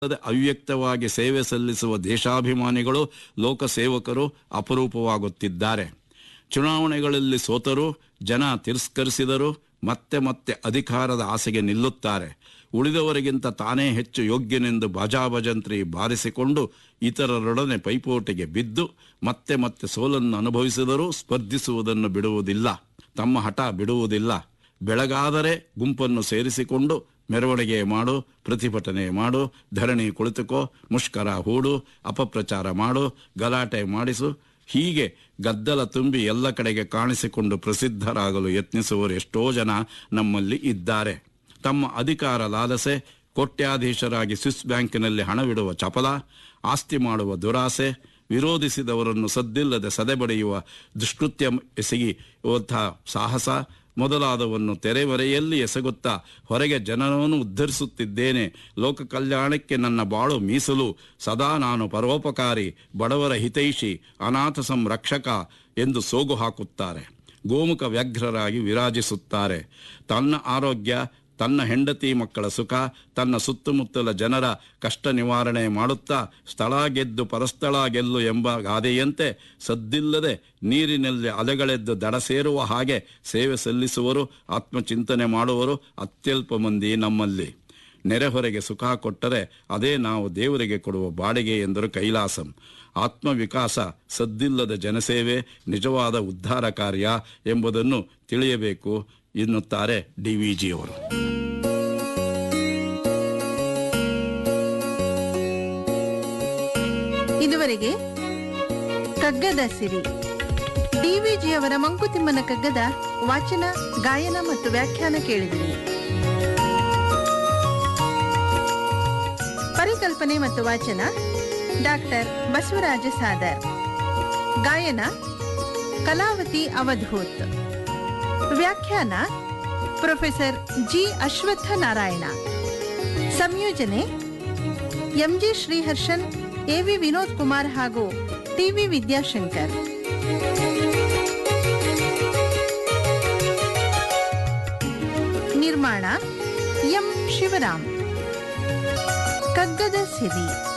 ಅಲ್ಲದೆ ಅವ್ಯಕ್ತವಾಗಿ ಸೇವೆ ಸಲ್ಲಿಸುವ ದೇಶಾಭಿಮಾನಿಗಳು ಲೋಕಸೇವಕರು ಅಪರೂಪವಾಗುತ್ತಿದ್ದಾರೆ ಚುನಾವಣೆಗಳಲ್ಲಿ ಸೋತರೂ ಜನ ತಿರಸ್ಕರಿಸಿದರೂ ಮತ್ತೆ ಮತ್ತೆ ಅಧಿಕಾರದ ಆಸೆಗೆ ನಿಲ್ಲುತ್ತಾರೆ ಉಳಿದವರಿಗಿಂತ ತಾನೇ ಹೆಚ್ಚು ಯೋಗ್ಯನೆಂದು ಬಾಜಾಬಜಂತ್ರಿ ಬಾರಿಸಿಕೊಂಡು ಇತರರೊಡನೆ ಪೈಪೋಟಿಗೆ ಬಿದ್ದು ಮತ್ತೆ ಮತ್ತೆ ಸೋಲನ್ನು ಅನುಭವಿಸಿದರೂ ಸ್ಪರ್ಧಿಸುವುದನ್ನು ಬಿಡುವುದಿಲ್ಲ ತಮ್ಮ ಹಠ ಬಿಡುವುದಿಲ್ಲ ಬೆಳಗಾದರೆ ಗುಂಪನ್ನು ಸೇರಿಸಿಕೊಂಡು ಮೆರವಣಿಗೆ ಮಾಡು ಪ್ರತಿಭಟನೆ ಮಾಡು ಧರಣಿ ಕುಳಿತುಕೋ ಮುಷ್ಕರ ಹೂಡು ಅಪಪ್ರಚಾರ ಮಾಡು ಗಲಾಟೆ ಮಾಡಿಸು ಹೀಗೆ ಗದ್ದಲ ತುಂಬಿ ಎಲ್ಲ ಕಡೆಗೆ ಕಾಣಿಸಿಕೊಂಡು ಪ್ರಸಿದ್ಧರಾಗಲು ಯತ್ನಿಸುವವರು ಎಷ್ಟೋ ಜನ ನಮ್ಮಲ್ಲಿ ಇದ್ದಾರೆ ತಮ್ಮ ಅಧಿಕಾರ ಲಾಲಸೆ ಕೋಟ್ಯಾಧೀಶರಾಗಿ ಸ್ವಿಸ್ ಬ್ಯಾಂಕಿನಲ್ಲಿ ಹಣವಿಡುವ ಚಪಲ ಆಸ್ತಿ ಮಾಡುವ ದುರಾಸೆ ವಿರೋಧಿಸಿದವರನ್ನು ಸದ್ದಿಲ್ಲದೆ ಸದೆಬಡಿಯುವ ದುಷ್ಕೃತ್ಯ ಎಸಗಿಯುವಂತಹ ಸಾಹಸ ಮೊದಲಾದವನ್ನು ತೆರೆಮರೆಯಲ್ಲಿ ಎಸಗುತ್ತಾ ಹೊರಗೆ ಜನರನ್ನು ಉದ್ಧರಿಸುತ್ತಿದ್ದೇನೆ ಲೋಕ ಕಲ್ಯಾಣಕ್ಕೆ ನನ್ನ ಬಾಳು ಮೀಸಲು ಸದಾ ನಾನು ಪರೋಪಕಾರಿ ಬಡವರ ಹಿತೈಷಿ ಅನಾಥ ಸಂರಕ್ಷಕ ಎಂದು ಸೋಗು ಹಾಕುತ್ತಾರೆ ಗೋಮುಖ ವ್ಯಗ್ರರಾಗಿ ವಿರಾಜಿಸುತ್ತಾರೆ ತನ್ನ ಆರೋಗ್ಯ ತನ್ನ ಹೆಂಡತಿ ಮಕ್ಕಳ ಸುಖ ತನ್ನ ಸುತ್ತಮುತ್ತಲ ಜನರ ಕಷ್ಟ ನಿವಾರಣೆ ಮಾಡುತ್ತಾ ಸ್ಥಳ ಗೆದ್ದು ಪರಸ್ಥಳ ಗೆಲ್ಲು ಎಂಬ ಗಾದೆಯಂತೆ ಸದ್ದಿಲ್ಲದೆ ನೀರಿನಲ್ಲಿ ಅಲೆಗಳೆದ್ದು ದಡ ಸೇರುವ ಹಾಗೆ ಸೇವೆ ಸಲ್ಲಿಸುವರು ಆತ್ಮಚಿಂತನೆ ಮಾಡುವರು ಅತ್ಯಲ್ಪ ಮಂದಿ ನಮ್ಮಲ್ಲಿ ನೆರೆಹೊರೆಗೆ ಸುಖ ಕೊಟ್ಟರೆ ಅದೇ ನಾವು ದೇವರಿಗೆ ಕೊಡುವ ಬಾಡಿಗೆ ಎಂದರು ಕೈಲಾಸಂ ಆತ್ಮವಿಕಾಸ ಸದ್ದಿಲ್ಲದ ಜನಸೇವೆ ನಿಜವಾದ ಉದ್ಧಾರ ಕಾರ್ಯ ಎಂಬುದನ್ನು ತಿಳಿಯಬೇಕು ಎನ್ನುತ್ತಾರೆ ಡಿ ವಿ ಜಿಯವರು ಇದುವರೆಗೆ ಕಗ್ಗದ ಸಿರಿ ಡಿವಿಜಿಯವರ ಮಂಕುತಿಮ್ಮನ ಕಗ್ಗದ ವಾಚನ ಗಾಯನ ಮತ್ತು ವ್ಯಾಖ್ಯಾನ ಕೇಳಿದಿರಿ ಪರಿಕಲ್ಪನೆ ಮತ್ತು ವಾಚನ ಡಾಕ್ಟರ್ ಬಸವರಾಜ ಸಾದರ್ ಗಾಯನ ಕಲಾವತಿ ಅವಧೂತ್ ವ್ಯಾಖ್ಯಾನ ಪ್ರೊಫೆಸರ್ ಜಿ ಅಶ್ವತ್ಥ ನಾರಾಯಣ ಸಂಯೋಜನೆ ಎಂಜಿ ಶ್ರೀಹರ್ಷನ್ ಎವಿ ವಿನೋದ್ ಕುಮಾರ್ ಹಾಗೂ ಟಿವಿ ವಿದ್ಯಾಶಂಕರ್ ನಿರ್ಮಾಣ ಎಂ ಶಿವರಾಮ್ ಕಗ್ಗದ ಸಿರಿ